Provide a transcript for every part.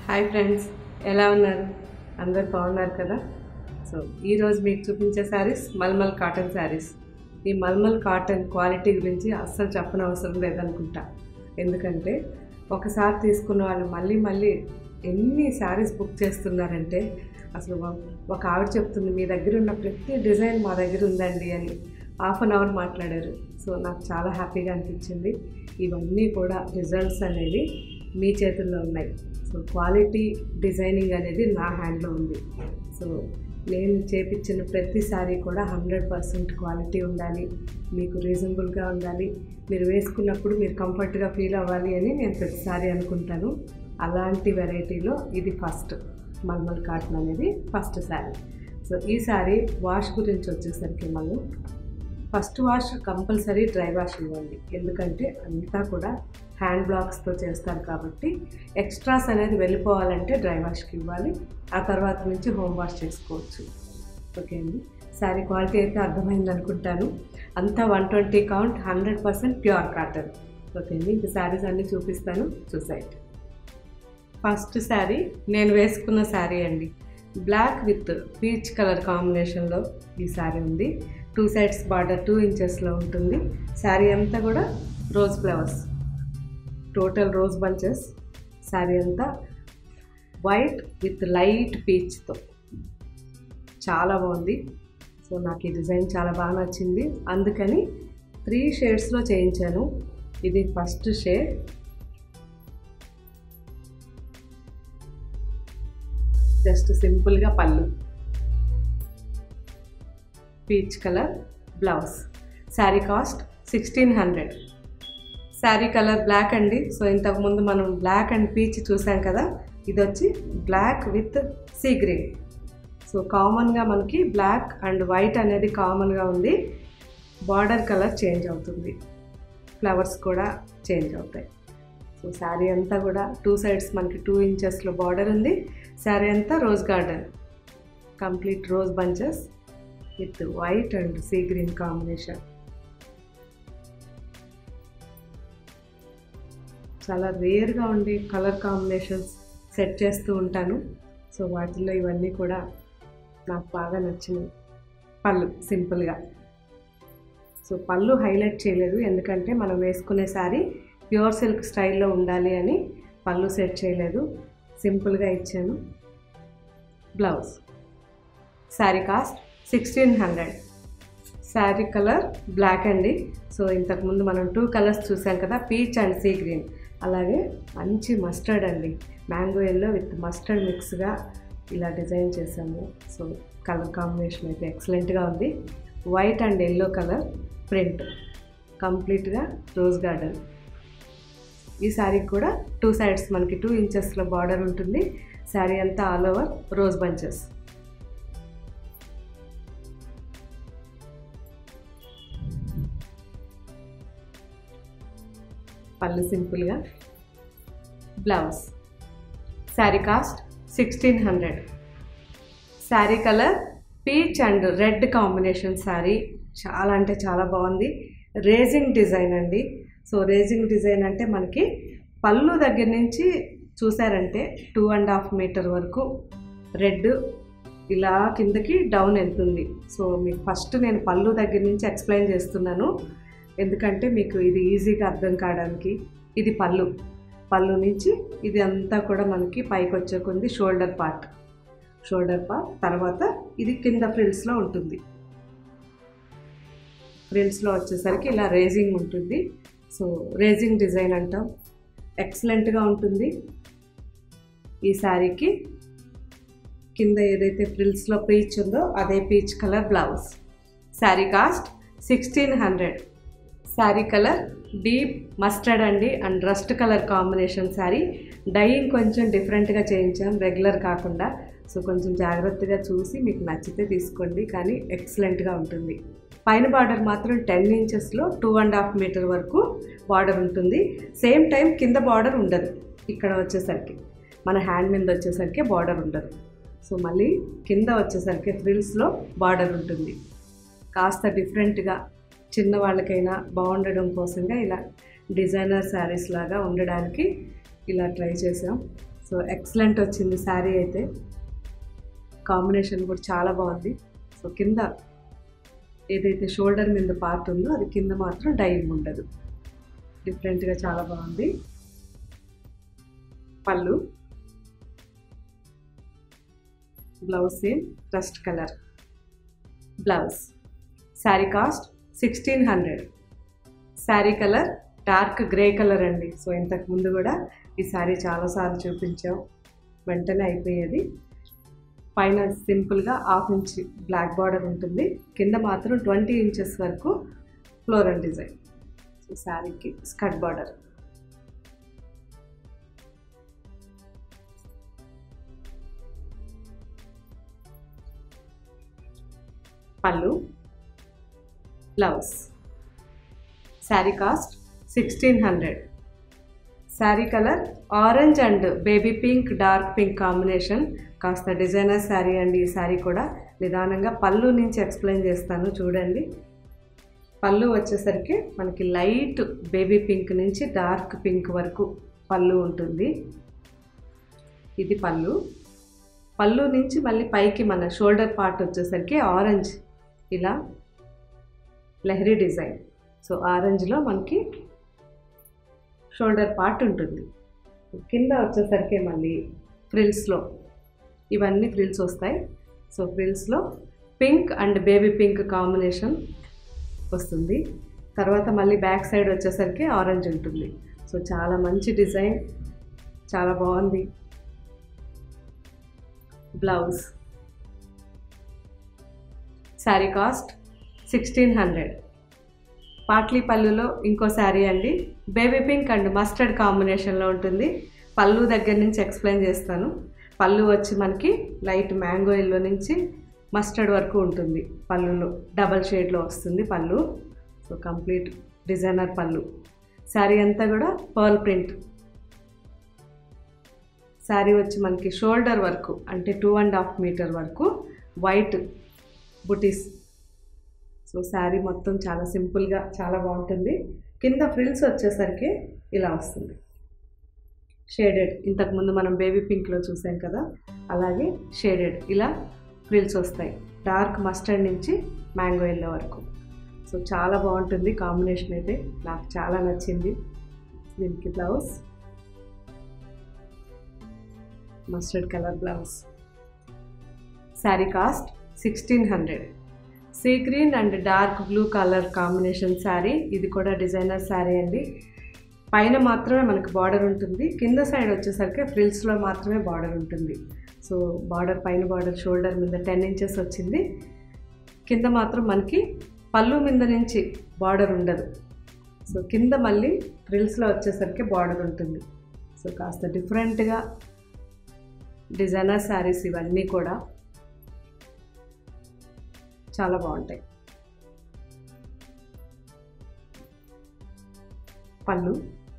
hi friends ఎలా ఉన్నారు అందరు బాగున్నారు కదా సో ఈరోజు మీకు చూపించే శారీస్ మల్మల్ కాటన్ శారీస్ ఈ మల్మల్ కాటన్ క్వాలిటీ గురించి అస్సలు చెప్పనవసరం లేదనుకుంటా ఎందుకంటే ఒకసారి తీసుకున్న వాళ్ళు మళ్ళీ మళ్ళీ ఎన్ని శారీస్ బుక్ చేస్తున్నారంటే అసలు ఒక- ఒక ఆవిడ చెప్తుంది మీ దగ్గర ఉన్న ప్రతి డిజైన్ మా దగ్గర ఉందండి అని హాఫ్ అన్ అవర్ మాట్లాడారు సో నాకు చాలా హ్యాపీగా అనిపించింది ఇవన్నీ కూడా రిజల్ట్స్ అనేవి మీ చేతుల్లో ఉన్నాయి సో క్వాలిటీ డిజైనింగ్ అనేది నా హ్యాండ్లో ఉంది సో నేను చేపించిన ప్రతి సారీ కూడా హండ్రెడ్ పర్సెంట్ క్వాలిటీ ఉండాలి మీకు రీజనబుల్గా ఉండాలి మీరు వేసుకున్నప్పుడు మీరు కంఫర్ట్గా ఫీల్ అవ్వాలి అని నేను ప్రతిసారి అనుకుంటాను అలాంటి వెరైటీలో ఇది ఫస్ట్ మల్మల్ కాటన్ అనేది ఫస్ట్ శారీ సో ఈ శారీ వాష్ గురించి వచ్చేసరికి మనం first wash compulsory dry wash ఇవ్వండి ఎందుకంటే అంతా కూడా హ్యాండ్ బ్లాక్స్తో చేస్తారు కాబట్టి ఎక్స్ట్రాస్ అనేది వెళ్ళిపోవాలంటే డ్రై వాష్కి ఇవ్వాలి ఆ తర్వాత నుంచి హోమ్ వాష్ చేసుకోవచ్చు ఓకే అండి శారీ క్వాలిటీ అయితే అర్థమైంది అనుకుంటాను అంతా one twenty count hundred percent pure cotton okay అండి ఇంక శారీస్ అన్నీ చూపిస్తాను చూసేయండి ఫస్ట్ శారీ నేను వేసుకున్న శారీ అండి బ్లాక్ విత్ పీచ్ కలర్ కాంబినేషన్లో ఈ శారీ ఉంది టూ సైడ్స్ బార్డర్ టూ ఇంచెస్లో ఉంటుంది శారీ అంతా కూడా rose flowers total rose bunches sari అంతా వైట్ విత్ లైట్ పీచ్తో చాలా బాగుంది సో నాకు ఈ డిజైన్ చాలా బాగా నచ్చింది అందుకని త్రీ షేడ్స్లో చేయించాను ఇది ఫస్ట్ షేడ్ జస్ట్ సింపుల్గా pallu peach colour blouse sari cost sixteen hundred sari colour black అండి సో ఇంతకుముందు మనం బ్లాక్ అండ్ పీచ్ చూసాం కదా ఇది వచ్చి black with sea green so కామన్గా మనకి బ్లాక్ అండ్ వైట్ అనేది కామన్గా ఉంది బార్డర్ కలర్ చేంజ్ అవుతుంది ఫ్లవర్స్ కూడా చేంజ్ అవుతాయి సో శారీ అంతా కూడా టూ సైడ్స్ మనకి టూ ఇంచెస్లో బార్డర్ ఉంది శారీ అంతా rose garden complete rose bunches with white and sea green combination చాలా రేర్గా ఉండే కలర్ కాంబినేషన్స్ సెట్ చేస్తూ ఉంటాను సో వాటిల్లో ఇవన్నీ కూడా నాకు బాగా నచ్చినాయి పళ్ళు సింపుల్గా సో పళ్ళు హైలైట్ చేయలేదు ఎందుకంటే మనం వేసుకునే శారీ ప్యూర్ సిల్క్ స్టైల్లో ఉండాలి అని పళ్ళు సెట్ చేయలేదు సింపుల్గా ఇచ్చాను blouse sari cost sixteen hundred sari colour black అండి సో ఇంతకుముందు మనం టూ కలర్స్ చూసాం కదా పీచ్ అండ్ సీ గ్రీన్ అలాగే మంచి మస్టర్డ్ అండి మ్యాంగో ఎల్లో విత్ మస్టర్డ్ మిక్స్గా ఇలా డిజైన్ చేసాము సో కలర్ కాంబినేషన్ అయితే ఎక్సలెంట్గా ఉంది white and yellow colour print కంప్లీట్గా రోజ్ గార్డెన్ ఈ శారీకి కూడా టూ సైడ్స్ మనకి టూ ఇంచెస్లో బార్డర్ ఉంటుంది శారీ అంతా all over rose bunches pallu సింపుల్గా blouse sari cost sixteen hundred sari colour peach and red combination sari చాలా అంటే చాలా బాగుంది రేజింగ్ డిజైన్ అండి సో రేజింగ్ డిజైన్ అంటే మనకి పళ్ళు దగ్గర నుంచి చూసారంటే టూ అండ్ హాఫ్ మీటర్ వరకు రెడ్ ఇలా కిందకి డౌన్ వెళ్తుంది సో మీకు ఫస్ట్ నేను పళ్ళు దగ్గర నుంచి ఎక్స్ప్లెయిన్ చేస్తున్నాను ఎందుకంటే మీకు ఇది ఈజీగా అర్థం కావడానికి ఇది పళ్ళు పళ్ళు నుంచి ఇది అంతా కూడా మనకి పైకి వచ్చే కొంది షోల్డర్ పార్ట్ షోల్డర్ పార్ట్ తర్వాత ఇది కింద ఫ్రిల్స్లో ఉంటుంది ఫ్రిల్స్లో వచ్చేసరికి ఇలా రేజింగ్ ఉంటుంది సో రేజింగ్ డిజైన్ అంటాం ఎక్సలెంట్గా ఉంటుంది ఈ శారీకి కింద ఏదైతే ఫ్రిల్స్లో పీచ్ ఉందో అదే peach colour blouse sari cost sixteen hundred sari colour deep mustard అండి and rust colour combination sari dyeing కొంచెం డిఫరెంట్గా చేయించాం రెగ్యులర్ కాకుండా సో కొంచెం జాగ్రత్తగా చూసి మీకు నచ్చితే తీసుకోండి కానీ ఎక్సలెంట్గా ఉంటుంది పైన బార్డర్ మాత్రం టెన్ ఇంచెస్లో టూ అండ్ హాఫ్ మీటర్ వరకు బార్డర్ ఉంటుంది సేమ్ టైం కింద బార్డర్ ఉండదు ఇక్కడ వచ్చేసరికి మన హ్యాండ్ మీద వచ్చేసరికి బార్డర్ ఉండదు సో మళ్ళీ కింద వచ్చేసరికి ఫ్రిల్స్లో బార్డర్ ఉంటుంది కాస్త డిఫరెంట్గా చిన్న వాళ్ళకైనా బాగుండడం కోసంగా ఇలా డిజైనర్ శారీస్ లాగా ఉండడానికి ఇలా ట్రై చేసాం సో ఎక్సలెంట్ వచ్చింది శారీ అయితే కాంబినేషన్ కూడా చాలా బాగుంది సో కింద ఏదైతే షోల్డర్ మీద పార్ట్ ఉందో అది కింద మాత్రం డైయింగ్ ఉండదు డిఫరెంట్గా చాలా బాగుంది pallu blouse same rust colour blouse sari cost sixteen hundred sari colour dark grey colour అండి సో ఇంతకు ముందు కూడా ఈ శారీ చాలాసార్లు చూపించాం వెంటనే అయిపోయేది పైన సింపుల్గా హాఫ్ ఇంచ్ బ్లాక్ బార్డర్ ఉంటుంది కింద మాత్రం ట్వంటీ ఇంచెస్ వరకు ఫ్లోరల్ డిజైన్ సో శారీకి skirt border pallu blouse sari cost sixteen hundred sari colour orange and baby pink dark pink combination కాస్త డిజైనర్ శారీ అండి ఈ శారీ కూడా నిదానంగా పళ్ళు నుంచి ఎక్స్ప్లెయిన్ చేస్తాను చూడండి పళ్ళు వచ్చేసరికి మనకి లైట్ బేబీ పింక్ నుంచి డార్క్ పింక్ వరకు పళ్ళు ఉంటుంది ఇది పళ్ళు పళ్ళు నుంచి మళ్ళీ పైకి మన షోల్డర్ పార్ట్ వచ్చేసరికి ఆరెంజ్ ఇలా లెహరీ డిజైన్ సో ఆరెంజ్లో మనకి షోల్డర్ పార్ట్ ఉంటుంది కింద వచ్చేసరికి మళ్ళీ ఫ్రిల్స్లో ఇవన్నీ ఫ్రిల్స్ వస్తాయి సో ఫ్రిల్స్లో pink and baby pink combination వస్తుంది తర్వాత మళ్ళీ బ్యాక్ సైడ్ వచ్చేసరికి ఆరెంజ్ ఉంటుంది సో చాలా మంచి డిజైన్ చాలా బాగుంది blouse sari cost sixteen hundred పాట్లీ పళ్ళులో ఇంకో శారీ అండి బేబీ పింక్ అండ్ మస్టర్డ్ కాంబినేషన్లో ఉంటుంది పళ్ళు దగ్గర నుంచి ఎక్స్ప్లెయిన్ చేస్తాను పళ్ళు వచ్చి మనకి లైట్ మ్యాంగో ఎల్లో నుంచి మస్టర్డ్ వరకు ఉంటుంది పళ్ళులో డబల్ షేడ్లో వస్తుంది పళ్ళు సో కంప్లీట్ డిజైనర్ పళ్ళు శారీ అంతా కూడా పర్ల్ ప్రింట్ శారీ వచ్చి మనకి షోల్డర్ వరకు అంటే టూ అండ్ హాఫ్ మీటర్ వరకు వైట్ బుటీస్ సో శారీ మొత్తం చాలా సింపుల్గా చాలా బాగుంటుంది కింద ఫ్రిల్స్ వచ్చేసరికి ఇలా వస్తుంది షేడెడ్ ఇంతకుముందు మనం బేబీ పింక్లో చూసాం కదా అలాగే షేడెడ్ ఇలా ఫ్రిల్స్ వస్తాయి డార్క్ మస్టర్డ్ నుంచి మ్యాంగో ఎల్లో వరకు సో చాలా బాగుంటుంది కాంబినేషన్ అయితే నాకు చాలా నచ్చింది దీనికి blouse mustard colour blouse sari cost sixteen hundred sea green and dark blue colour combination sari ఇది కూడా డిజైనర్ శారీ అండి పైన మాత్రమే మనకు బార్డర్ ఉంటుంది కింద సైడ్ వచ్చేసరికి ఫ్రిల్స్లో మాత్రమే బార్డర్ ఉంటుంది సో బార్డర్ పైన బార్డర్ షోల్డర్ మీద టెన్ ఇంచెస్ వచ్చింది కింద మాత్రం మనకి పళ్ళు మీద నుంచి బార్డర్ ఉండదు సో కింద మళ్ళీ ఫ్రిల్స్లో వచ్చేసరికి బార్డర్ ఉంటుంది సో కాస్త డిఫరెంట్గా డిజైనర్ శారీస్ ఇవన్నీ కూడా చాలా బాగుంటాయి pallu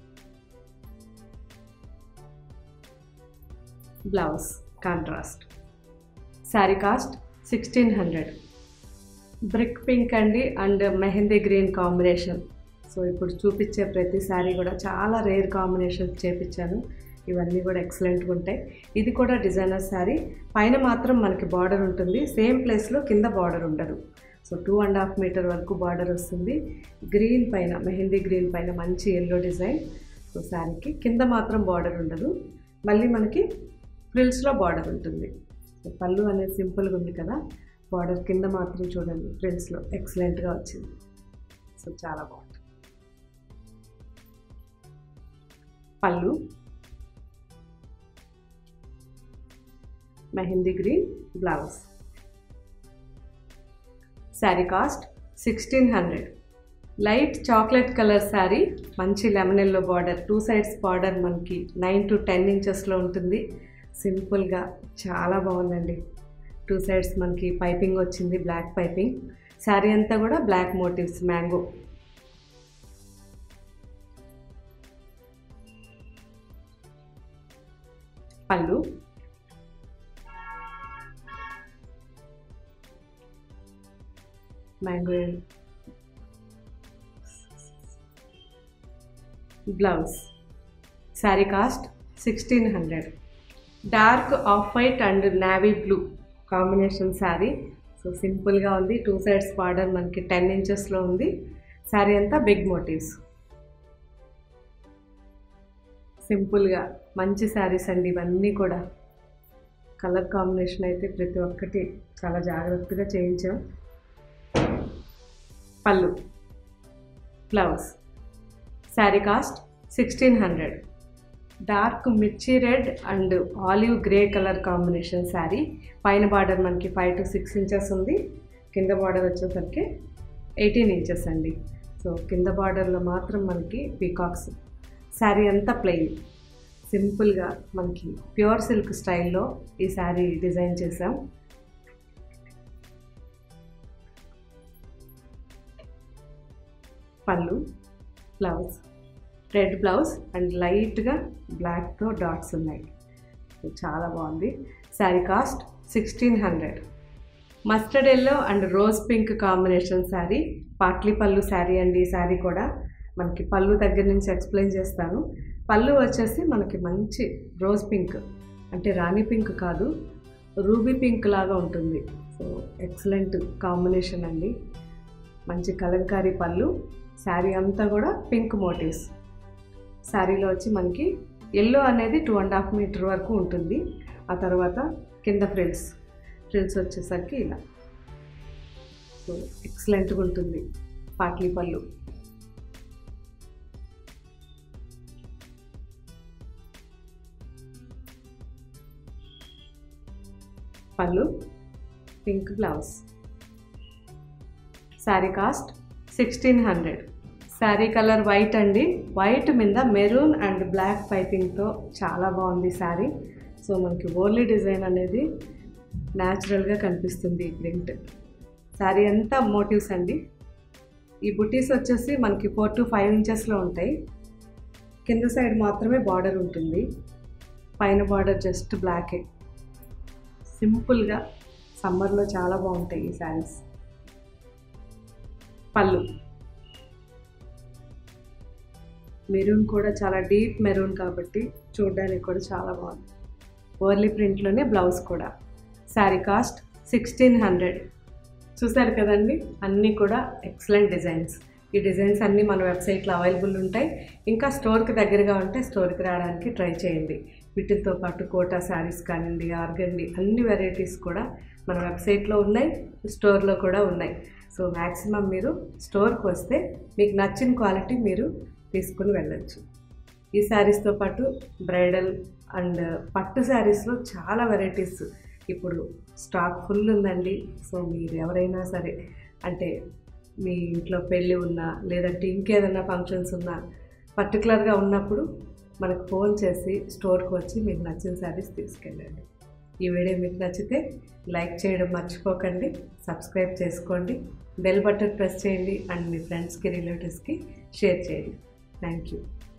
blouse contrast sari cost sixteen hundred brick pink అండి and mehndi green combination so ఇప్పుడు చూపించే ప్రతి శారీ కూడా చాలా రేర్ కాంబినేషన్ చేపించాను ఇవన్నీ కూడా ఎక్సలెంట్గా ఉంటాయి ఇది కూడా డిజైనర్ శారీ పైన మాత్రం మనకి బార్డర్ ఉంటుంది సేమ్ ప్లేస్లో కింద బార్డర్ ఉండదు so two and half metre వరకు బార్డర్ వస్తుంది గ్రీన్ పైన మెహందీ గ్రీన్ పైన మంచి ఎల్లో డిజైన్ సో శారీకి కింద మాత్రం బార్డర్ ఉండదు మళ్ళీ మనకి ఫ్రిల్స్లో బార్డర్ ఉంటుంది సో పళ్ళు అనేది సింపుల్గా ఉంది కదా బార్డర్ కింద మాత్రం చూడండి ఫ్రిల్స్లో ఎక్సలెంట్గా వచ్చింది సో చాలా బాగుంది pallu mehndi green blouse sari cost sixteen hundred light chocolate colour sari మంచి lemon yellow border two sides border మనకి నైన్ టు టెన్ ఇంచెస్లో ఉంటుంది సింపుల్గా చాలా బాగుందండి టూ సైడ్స్ మనకి పైపింగ్ వచ్చింది బ్లాక్ పైపింగ్ శారీ అంతా కూడా black motives mango pallu mango blouse sari cost sixteen hundred dark off white and navy blue combination sari so సింపుల్గా ఉంది టూ సైడ్స్ బార్డర్ మనకి టెన్ ఇంచెస్లో ఉంది శారీ అంతా బిగ్ మోటివ్స్ సింపుల్గా మంచి శారీస్ అండి ఇవన్నీ కూడా కలర్ కాంబినేషన్ అయితే ప్రతి ఒక్కటి చాలా జాగ్రత్తగా చేయించాం pallu blouse sari cost sixteen hundred dark mirchi red and olive grey colour combination sari పైన బార్డర్ మనకి ఫైవ్ టు సిక్స్ ఇంచెస్ ఉంది కింద బార్డర్ వచ్చేసరికి ఎయిటీన్ ఇంచెస్ అండి సో కింద బార్డర్లో మాత్రం మనకి పీకాక్స్ శారీ అంతా ప్లెయిన్ సింపుల్గా మనకి ప్యూర్ సిల్క్ స్టైల్లో ఈ శారీ డిజైన్ చేసాం పళ్ళు బ్లౌజ్ రెడ్ బ్లౌజ్ అండ్ లైట్గా బ్లాక్తో డాట్స్ ఉన్నాయి చాలా బాగుంది sari cost sixteen hundred mustard yellow and rose pink combination sari పాట్లీ పళ్ళు శారీ అండి ఈ శారీ కూడా మనకి పళ్ళు దగ్గర నుంచి ఎక్స్ప్లెయిన్ చేస్తాను పళ్ళు వచ్చేసి మనకి మంచి రోజ్ పింక్ అంటే రాణి పింక్ కాదు రూబీ పింక్ లాగా ఉంటుంది సో ఎక్సలెంట్ కాంబినేషన్ అండి మంచి కలంకారీ పళ్ళు శారీ అంతా కూడా పింక్ మోటివ్స్ శారీలో వచ్చి మనకి ఎల్లో అనేది టూ అండ్ హాఫ్ మీటర్ వరకు ఉంటుంది ఆ తర్వాత కింద ఫ్రిల్స్ ఫ్రిల్స్ వచ్చేసరికి ఇలా సో ఎక్సలెంట్గా ఉంటుంది పాట్లీ pallu pallu pink blouse sari cost sixteen hundred sari colour white అండి వైట్ మీద మెరూన్ అండ్ బ్లాక్ పైపింగ్తో చాలా బాగుంది శారీ సో మనకి ఓర్లీ డిజైన్ అనేది న్యాచురల్గా కనిపిస్తుంది ఈ ప్రింట్ శారీ అంతా మోటివ్స్ అండి ఈ బుటీస్ వచ్చేసి మనకి ఫోర్ టు ఫైవ్ ఇంచెస్లో ఉంటాయి కింద సైడ్ మాత్రమే బార్డర్ ఉంటుంది పైన బార్డర్ జస్ట్ బ్లాకే సింపుల్గా సమ్మర్లో చాలా బాగుంటాయి ఈ శారీస్ పళ్ళు మెరూన్ కూడా చాలా డీప్ మెరూన్ కాబట్టి చూడడానికి కూడా చాలా బాగుంది ఓర్లీ ప్రింట్లోనే బ్లౌజ్ కూడా శారీ కాస్ట్ సిక్స్టీన్ హండ్రెడ్ చూసారు కదండి అన్నీ కూడా ఎక్సలెంట్ డిజైన్స్ ఈ డిజైన్స్ అన్నీ మన వెబ్సైట్లో అవైలబుల్ ఉంటాయి ఇంకా స్టోర్కి దగ్గరగా ఉంటే స్టోర్కి రావడానికి ట్రై చేయండి వీటితో పాటు కోటా శారీస్ కానివ్వండి ఆర్గండి అన్ని వెరైటీస్ కూడా మన వెబ్సైట్లో ఉన్నాయి స్టోర్లో కూడా ఉన్నాయి సో మ్యాక్సిమం మీరు స్టోర్కి వస్తే మీకు నచ్చిన క్వాలిటీ మీరు తీసుకుని వెళ్ళచ్చు ఈ శారీస్తో పాటు బ్రైడల్ అండ్ పట్టు శారీస్లో చాలా వెరైటీస్ ఇప్పుడు స్టాక్ ఫుల్ ఉందండి సో మీరు ఎవరైనా సరే అంటే మీ ఇంట్లో పెళ్ళి ఉన్నా లేదంటే ఇంకేదైనా ఫంక్షన్స్ ఉన్నా పర్టికులర్గా ఉన్నప్పుడు మనకు ఫోన్ చేసి స్టోర్కి వచ్చి మీకు నచ్చిన శారీస్ తీసుకెళ్ళండి ఈ వీడియో మీకు నచ్చితే లైక్ చేయడం మర్చిపోకండి సబ్స్క్రైబ్ చేసుకోండి బెల్ బటన్ ప్రెస్ చేయండి అండ్ మీ ఫ్రెండ్స్కి రిలేటివ్స్కి షేర్ చేయండి థ్యాంక్ యూ